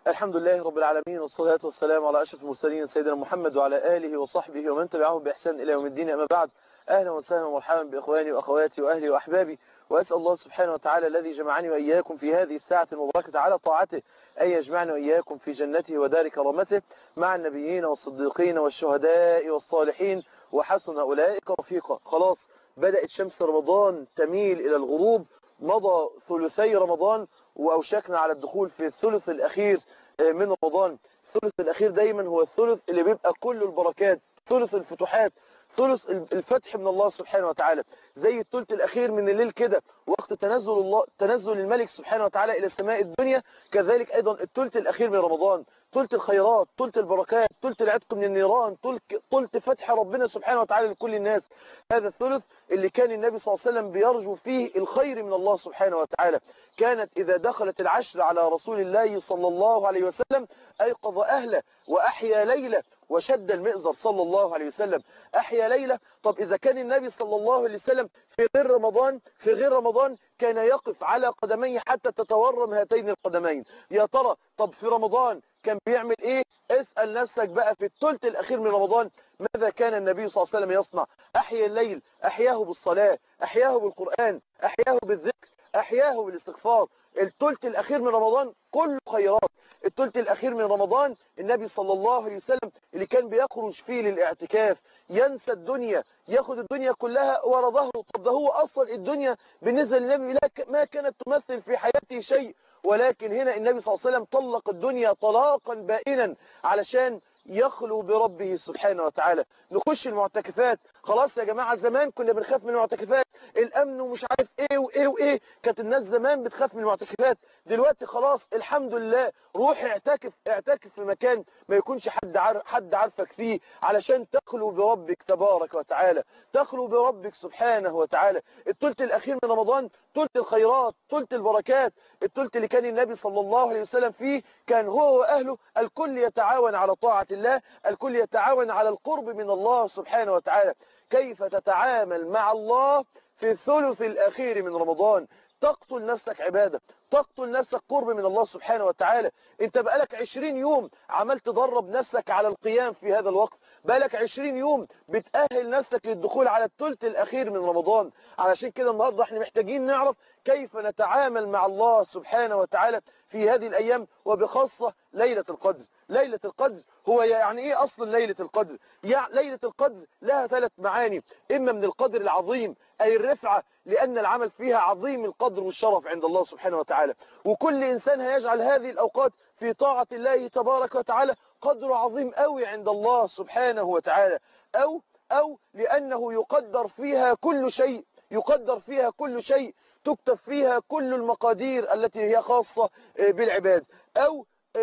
الحمد لله رب العالمين والصلاة والسلام على أشرف المرسلين سيدنا محمد وعلى آله وصحبه ومن تبعهم بإحسان إلى يوم الدين أما بعد أهلا وسهلا ومرحبا بإخواني وأخواتي وأهلي وأحبابي وأسأل الله سبحانه وتعالى الذي جمعني وإياكم في هذه الساعة المباركة على طاعته أن يجمعنا وإياكم في جنته ودار كرامته مع النبيين والصديقين والشهداء والصالحين وحسن أولئك رفيقا خلاص بدأت شمس رمضان تميل إلى الغروب مضى ثلثي رمضان وأوشكنا على الدخول في الثلث الأخير من رمضان الثلث الأخير دايما هو الثلث اللي بيبقى كل البركات ثلث الفتوحات ثلث الفتح من الله سبحانه وتعالى زي الثلث الأخير من الليل كده وقت تنزل الله تنزل الملك سبحانه وتعالى إلى سماء الدنيا كذلك أيضا الثلث الأخير من رمضان ثلث الخيرات ثلث البركات ثلث العتق من النيران ثلث فتح ربنا سبحانه وتعالى لكل الناس هذا الثلث اللي كان النبي صلى الله عليه وسلم بيرجو فيه الخير من الله سبحانه وتعالى كانت إذا دخلت العشر على رسول الله صلى الله عليه وسلم أيقظ أهله وأحيا ليلة وشد المئزر صلى الله عليه وسلم أحيا ليلة طب إذا كان النبي صلى الله عليه وسلم في غير رمضان في غير رمضان كان يقف على قدميه حتى تتورم هاتين القدمين يا ترى طب في رمضان كان بيعمل ايه اسأل نفسك بقى في الثلث الاخير من رمضان ماذا كان النبي صلى الله عليه وسلم يصنع احيا الليل احياه بالصلاة احياه بالقرآن احياه بالذكر احياه بالاستغفار الثلث الاخير من رمضان كله خيرات الثلث الاخير من رمضان النبي صلى الله عليه وسلم اللي كان بيخرج فيه للاعتكاف ينسى الدنيا ياخد الدنيا كلها ورا ظهره طب ده هو اصلا الدنيا بالنسبه للنبي لا ما كانت تمثل في حياته شيء ولكن هنا النبي صلى الله عليه وسلم طلق الدنيا طلاقا بائنا علشان يخلو بربه سبحانه وتعالى نخش المعتكفات خلاص يا جماعة زمان كنا بنخاف من المعتكفات الامن ومش عارف ايه وايه وايه كانت الناس زمان بتخاف من المعتكفات دلوقتي خلاص الحمد لله روح اعتكف اعتكف في مكان ما يكونش حد عارف حد عارفك فيه علشان تخلو بربك تبارك وتعالى تخلو بربك سبحانه وتعالى الثلث الاخير من رمضان ثلث الخيرات ثلث البركات الثلث اللي كان النبي صلى الله عليه وسلم فيه كان هو واهله الكل يتعاون على طاعة الله الكل يتعاون على القرب من الله سبحانه وتعالى كيف تتعامل مع الله في الثلث الأخير من رمضان تقتل نفسك عبادة تقتل نفسك قرب من الله سبحانه وتعالى انت بقالك عشرين يوم عمال تدرب نفسك على القيام في هذا الوقت بقالك عشرين يوم بتأهل نفسك للدخول على الثلث الأخير من رمضان علشان كده النهاردة احنا محتاجين نعرف كيف نتعامل مع الله سبحانه وتعالى في هذه الأيام وبخاصة ليلة القدر ليلة القدر هو يعني ايه اصل ليلة القدر يعني ليلة القدر لها ثلاث معاني اما من القدر العظيم اي الرفعة لان العمل فيها عظيم القدر والشرف عند الله سبحانه وتعالى وكل انسان هيجعل هذه الاوقات في طاعة الله تبارك وتعالى قدر عظيم قوي عند الله سبحانه وتعالى او او لانه يقدر فيها كل شيء يقدر فيها كل شيء تكتب فيها كل المقادير التي هي خاصة بالعباد او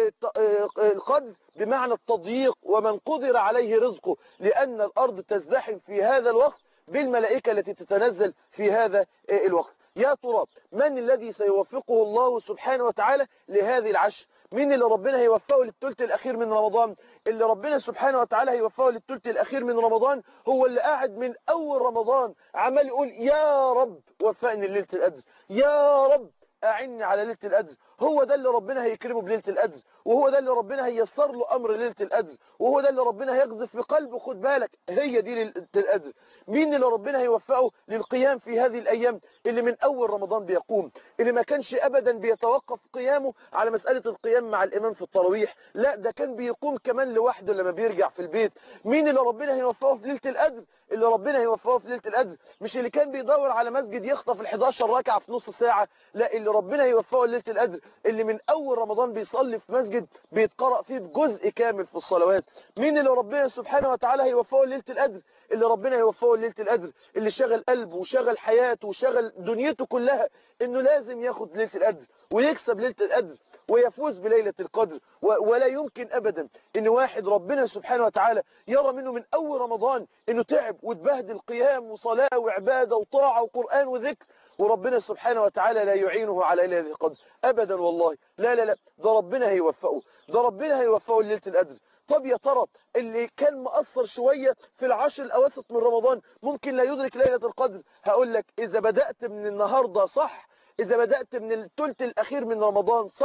القدر بمعنى التضييق ومن قدر عليه رزقه لأن الأرض تزدحم في هذا الوقت بالملائكة التي تتنزل في هذا الوقت يا ترى من الذي سيوفقه الله سبحانه وتعالى لهذه العشر مين اللي ربنا هيوفقه للثلث الأخير من رمضان اللي ربنا سبحانه وتعالى هيوفقه للثلث الأخير من رمضان هو اللي قاعد من أول رمضان عمال يقول يا رب وفقني ليلة القدر يا رب أعني على ليلة القدر هو ده اللي ربنا هيكرمه بليلة القدر وهو ده اللي ربنا هيسر له أمر ليلة القدر وهو ده اللي ربنا هيقذف في قلبه خد بالك هي دي ليلة القدر مين اللي ربنا هيوفقه للقيام في هذه الأيام اللي من أول رمضان بيقوم اللي ما كانش أبدا بيتوقف قيامه على مسألة القيام مع الإمام في التراويح لا ده كان بيقوم كمان لوحده لما بيرجع في البيت مين اللي ربنا هيوفقه في ليلة القدر اللي ربنا هيوفقه في ليلة القدر مش اللي كان بيدور على مسجد يخطف ال 11 ركعة في نص ساعة لا اللي ربنا هيوفقه ليلة القدر اللي من أول رمضان بيصلي في مسجد بيتقرأ فيه بجزء كامل في الصلوات مين اللي ربنا سبحانه وتعالى هيوفقه ليلة القدر اللي ربنا هيوفقه ليلة القدر اللي شغل قلبه وشغل حياته وشغل دنيته كلها انه لازم ياخد ليلة القدر ويكسب ليلة القدر ويفوز بليلة القدر ولا يمكن ابدا ان واحد ربنا سبحانه وتعالى يرى منه من اول رمضان انه تعب وتبهدل قيام وصلاة وعبادة وطاعة وقرآن وذكر وربنا سبحانه وتعالى لا يعينه على ليلة القدر ابدا والله لا لا لا ده ربنا هيوفقه ده ربنا هيوفقه ليلة القدر طب يا ترى اللي كان مقصر شوية في العشر الأواسط من رمضان ممكن لا يدرك ليلة القدر هقول لك إذا بدأت من النهاردة صح إذا بدأت من الثلث الأخير من رمضان صح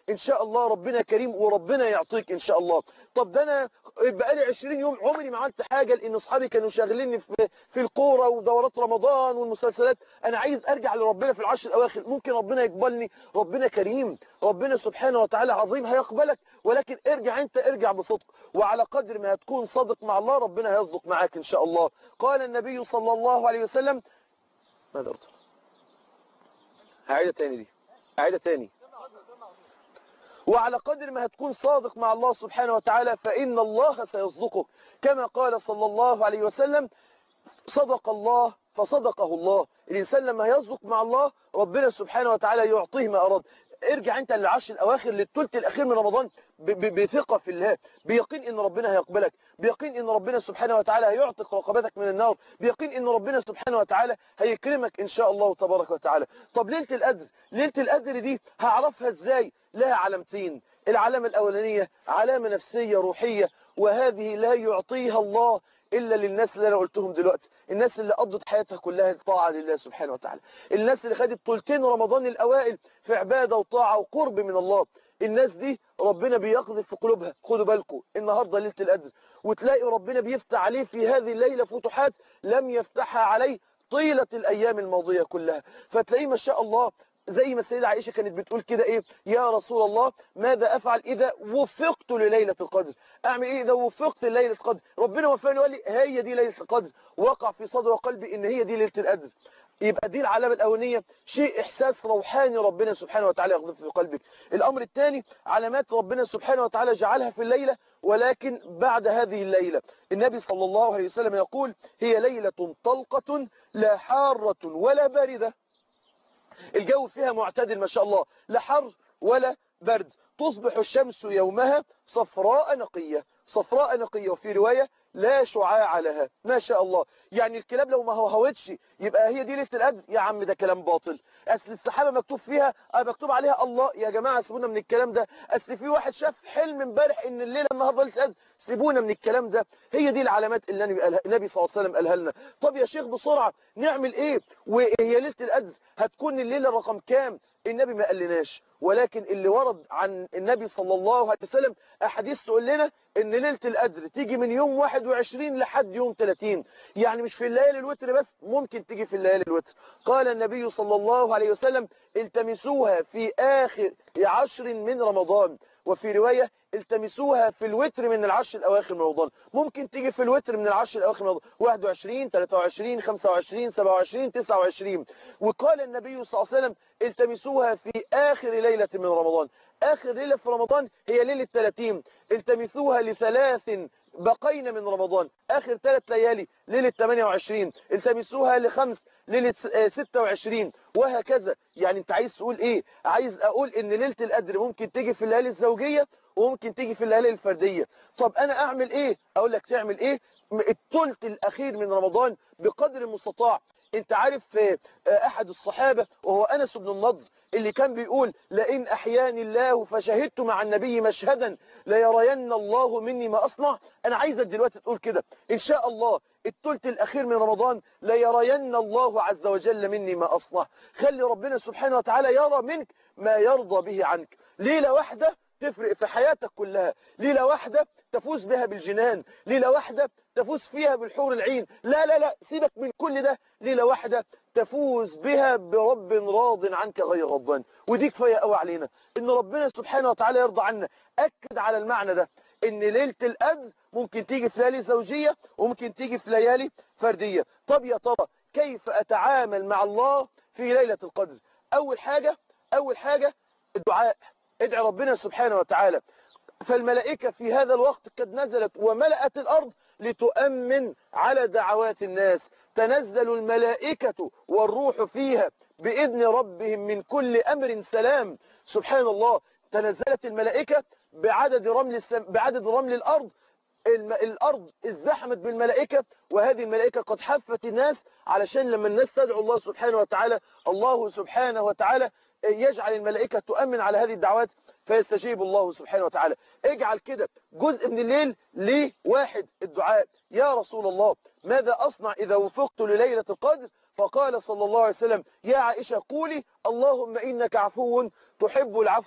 ان شاء الله ربنا كريم وربنا يعطيك ان شاء الله طب ده انا بقالي 20 يوم عمري ما عملت حاجه لان اصحابي كانوا شاغليني في في الكوره ودورات رمضان والمسلسلات انا عايز ارجع لربنا في العشر الاواخر ممكن ربنا يقبلني ربنا كريم ربنا سبحانه وتعالى عظيم هيقبلك ولكن ارجع انت ارجع بصدق وعلى قدر ما هتكون صادق مع الله ربنا هيصدق معاك ان شاء الله قال النبي صلى الله عليه وسلم ماذا ارتضى هعيدها تاني دي هعيدها تاني وعلى قدر ما هتكون صادق مع الله سبحانه وتعالى فإن الله سيصدقك كما قال صلى الله عليه وسلم صدق الله فصدقه الله الإنسان لما يصدق مع الله ربنا سبحانه وتعالى يعطيه ما أراد ارجع انت للعشر الاواخر للثلث الاخير من رمضان بثقه في الله بيقين ان ربنا هيقبلك بيقين ان ربنا سبحانه وتعالى هيعتق رقبتك من النار بيقين ان ربنا سبحانه وتعالى هيكرمك ان شاء الله تبارك وتعالى طب ليله القدر ليله القدر دي هعرفها ازاي لها علامتين العلامه الاولانيه علامه نفسيه روحيه وهذه لا يعطيها الله إلا للناس اللي أنا قلتهم دلوقتي الناس اللي قضت حياتها كلها طاعة لله سبحانه وتعالى الناس اللي خدت طولتين رمضان الأوائل في عبادة وطاعة وقرب من الله الناس دي ربنا بيقذف في قلوبها خدوا بالكم النهاردة ليلة القدر وتلاقي ربنا بيفتح عليه في هذه الليلة فتوحات لم يفتحها عليه طيلة الأيام الماضية كلها فتلاقيه ما شاء الله زي ما السيدة عائشة كانت بتقول كده ايه يا رسول الله ماذا افعل اذا وفقت لليلة القدر اعمل ايه اذا وفقت لليلة القدر ربنا وفقني وقال لي هي دي ليلة القدر وقع في صدر وقلبي ان هي دي ليلة القدر يبقى دي العلامة الأولانية شيء إحساس روحاني ربنا سبحانه وتعالى يغضب في قلبك الأمر الثاني علامات ربنا سبحانه وتعالى جعلها في الليلة ولكن بعد هذه الليلة النبي صلى الله عليه وسلم يقول هي ليلة طلقة لا حارة ولا باردة الجو فيها معتدل ما شاء الله لا حر ولا برد تصبح الشمس يومها صفراء نقية صفراء نقية وفي رواية لا شعاع لها ما شاء الله يعني الكلاب لو ما هو هوتش يبقى هي دي ليله القدر يا عم ده كلام باطل اصل السحابه مكتوب فيها مكتوب عليها الله يا جماعه سيبونا من الكلام ده اصل في واحد شاف حلم امبارح ان الليله النهارده ليله القدر سيبونا من الكلام ده هي دي العلامات اللي النبي صلى الله عليه وسلم قالها لنا طب يا شيخ بسرعه نعمل ايه وهي ليله القدر هتكون الليله رقم كام النبي ما قالناش ولكن اللي ورد عن النبي صلى الله عليه وسلم احاديث تقول لنا ان ليله القدر تيجي من يوم 21 لحد يوم 30 يعني مش في الليالي الوتر بس ممكن تيجي في الليالي الوتر قال النبي صلى الله عليه وسلم التمسوها في اخر عشر من رمضان وفي رواية التمسوها في الوتر من العشر الأواخر من رمضان ممكن تيجي في الوتر من العشر الأواخر من رمضان 21 23 25 27 29 وقال النبي صلى الله عليه وسلم التمسوها في آخر ليلة من رمضان آخر ليلة في رمضان هي ليلة 30 التمسوها لثلاث بقين من رمضان آخر ثلاث ليالي ليلة 28 التمسوها لخمس ليلة 26 وهكذا يعني انت عايز تقول ايه عايز اقول ان ليلة القدر ممكن تيجي في الليالي الزوجية وممكن تيجي في الليالي الفردية طب انا اعمل ايه اقول لك تعمل ايه الثلث الاخير من رمضان بقدر المستطاع انت عارف احد الصحابة وهو انس بن النضر اللي كان بيقول لئن احياني الله فشهدت مع النبي مشهدا ليرين الله مني ما اصنع انا عايزك دلوقتي تقول كده ان شاء الله الثلث الاخير من رمضان ليرين الله عز وجل مني ما اصنع خلي ربنا سبحانه وتعالى يرى منك ما يرضى به عنك ليلة واحدة تفرق في حياتك كلها ليلة واحدة تفوز بها بالجنان ليلة واحدة تفوز فيها بالحور العين لا لا لا سيبك من كل ده ليلة واحدة تفوز بها برب راض عنك غير غضبان ودي كفاية قوي علينا ان ربنا سبحانه وتعالى يرضى عنا اكد على المعنى ده ان ليلة القدر ممكن تيجي في ليالي زوجية وممكن تيجي في ليالي فردية طب يا ترى كيف اتعامل مع الله في ليلة القدر اول حاجة اول حاجة الدعاء ادعي ربنا سبحانه وتعالى فالملائكة في هذا الوقت قد نزلت وملأت الأرض لتؤمن على دعوات الناس تنزل الملائكة والروح فيها بإذن ربهم من كل أمر سلام سبحان الله تنزلت الملائكة بعدد رمل, السم... بعدد رمل الأرض الم... الأرض ازدحمت بالملائكة وهذه الملائكة قد حفت الناس علشان لما الناس تدعو الله سبحانه وتعالى الله سبحانه وتعالى يجعل الملائكة تؤمن على هذه الدعوات فيستجيب الله سبحانه وتعالى اجعل كده جزء من الليل لواحد الدعاء يا رسول الله ماذا أصنع إذا وفقت لليلة القدر فقال صلى الله عليه وسلم يا عائشة قولي اللهم إنك عفو تحب العفو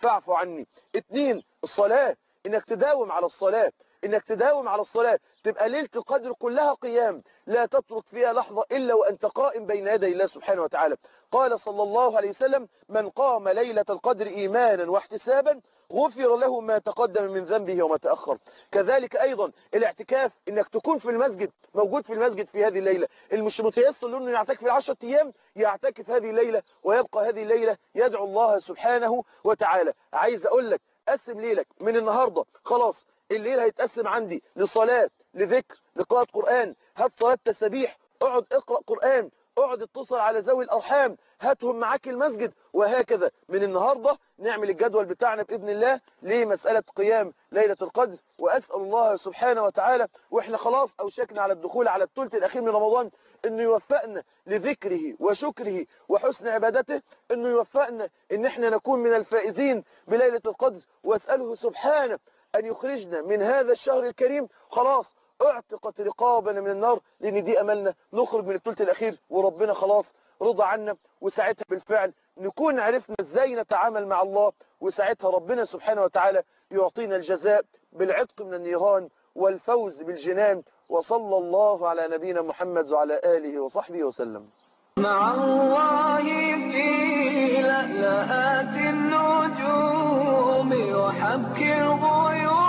فاعف عني اتنين الصلاة انك تداوم على الصلاة انك تداوم على الصلاة تبقى ليلة القدر كلها قيام لا تترك فيها لحظة الا وانت قائم بين يدي الله سبحانه وتعالى قال صلى الله عليه وسلم من قام ليلة القدر ايمانا واحتسابا غفر له ما تقدم من ذنبه وما تأخر كذلك أيضا الاعتكاف انك تكون في المسجد موجود في المسجد في هذه الليلة المش متيسر له انه يعتكف العشرة ايام يعتكف هذه الليلة ويبقى هذه الليلة يدعو الله سبحانه وتعالى عايز اقول لك قسم ليلك من النهاردة خلاص الليل هيتقسم عندي لصلاة لذكر لقراءة قرآن هات صلاة تسبيح اقعد اقرأ قرآن اقعد اتصل على ذوي الأرحام هاتهم معاك المسجد وهكذا من النهاردة نعمل الجدول بتاعنا بإذن الله لمسألة قيام ليلة القدر وأسأل الله سبحانه وتعالى وإحنا خلاص أوشكنا على الدخول على الثلث الأخير من رمضان أنه يوفقنا لذكره وشكره وحسن عبادته أنه يوفقنا أن احنا نكون من الفائزين بليلة القدر وأسأله سبحانه أن يخرجنا من هذا الشهر الكريم خلاص اعتقت رقابنا من النار لأن دي أملنا نخرج من الثلث الأخير وربنا خلاص رضى عنا وساعتها بالفعل نكون عرفنا ازاي نتعامل مع الله وساعتها ربنا سبحانه وتعالى يعطينا الجزاء بالعتق من النيران والفوز بالجنان وصلى الله على نبينا محمد وعلى آله وصحبه وسلم مع الله في لألآت النجوم وحبك الغيوم